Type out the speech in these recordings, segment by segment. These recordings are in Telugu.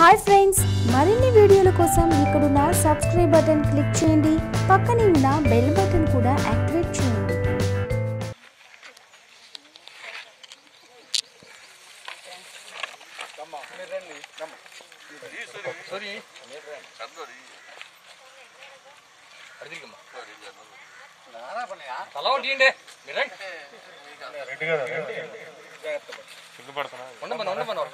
హాయ్ ఫ్రెండ్స్ మరిన్ని వీడియోల కోసం ఇక్కడున్న సబ్స్క్రైబ్ బటన్ క్లిక్ చేయండి పక్కనే ఉన్న బెల్ బటన్ కూడా యాక్టివేట్ చేయండి తల ఒకటి ఇయ్యండి. మీరు రండి. ఉండమను, ఉండమను.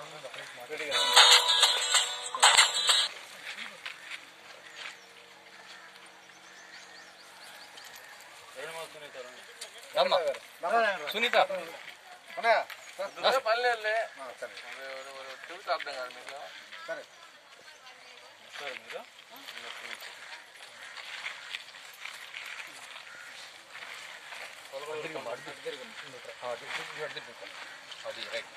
రమ్మా. సునీత తిరగమ్మా, అటు తిరుగు, తిరుగు. ఆ, అటు తిరుగు, అటు తిరుగు. అది రైట్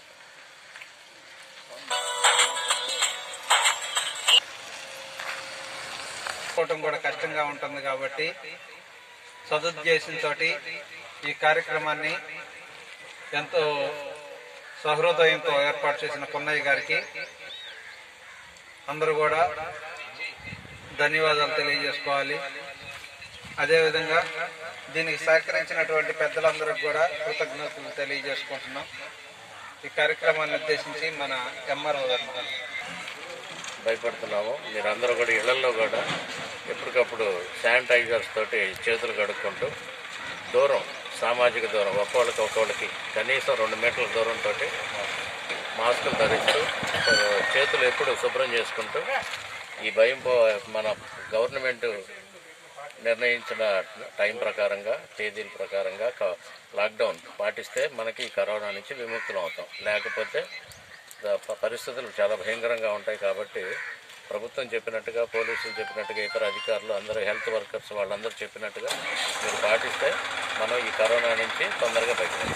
చేసుకోవటం కూడా కష్టంగా ఉంటుంది కాబట్టి సదుద్దేశంతో ఈ కార్యక్రమాన్ని ఎంతో సహృదయంతో ఏర్పాటు చేసిన కొన్నయ్య గారికి అందరూ కూడా ధన్యవాదాలు తెలియజేసుకోవాలి అదేవిధంగా దీనికి సహకరించినటువంటి పెద్దలందరికీ కూడా కృతజ్ఞతలు తెలియజేసుకుంటున్నాం ఈ కార్యక్రమాన్ని ఉద్దేశించి మన ఎంఆర్ఓ గారు భయపడుతున్నాము మీరందరూ కూడా ఇళ్లలో కూడా ఎప్పటికప్పుడు శానిటైజర్స్ తోటి చేతులు కడుక్కుంటూ దూరం సామాజిక దూరం ఒక్కోళ్ళకి ఒక్కోళ్ళకి కనీసం రెండు మీటర్ల దూరంతో మాస్కులు ధరిస్తూ ఆ, చేతులు ఎప్పుడు శుభ్రం చేసుకుంటూ ఈ భయం పో మన గవర్నమెంట్ నిర్ణయించిన టైం ప్రకారంగా తేదీల ప్రకారంగా క- లాక్డౌన్ పాటిస్తే మనకి ఈ కరోనా నుంచి విముక్తులం అవుతాం లేకపోతే ద- ప- పరిస్థితులు చాలా భయంకరంగా ఉంటాయి కాబట్టి ప్రభుత్వం చెప్పినట్టుగా పోలీసులు చెప్పినట్టుగా ఇతర అధికారులు అందరూ హెల్త్ వర్కర్స్ వాళ్ళందరూ చెప్పినట్టుగా మీరు పాటిస్తే మనం ఈ కరోనా నుంచి తొందరగా బయటపడతాం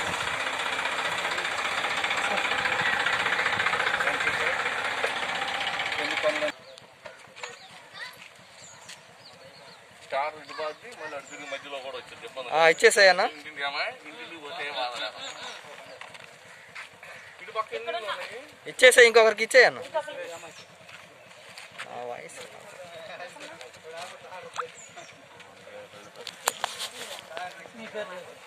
కొన్ని పనులు స్టార్ ఇటు బాధ్య మళ్ళీ అటు తిరిగి మధ్యలో కూడా వచ్చింది ఇబ్బంది ఇచ్చేసాయన్నా ఇంటికి ఏమా ఇంటికి పోతే బాధ ఇటు పక్క ఎన్ని ఇళ్ళు ఉన్నాయి ఇచ్చేసాయి ఇంకొకరికి ఇచ్చేయన్న వాయిస్ నీ పేరు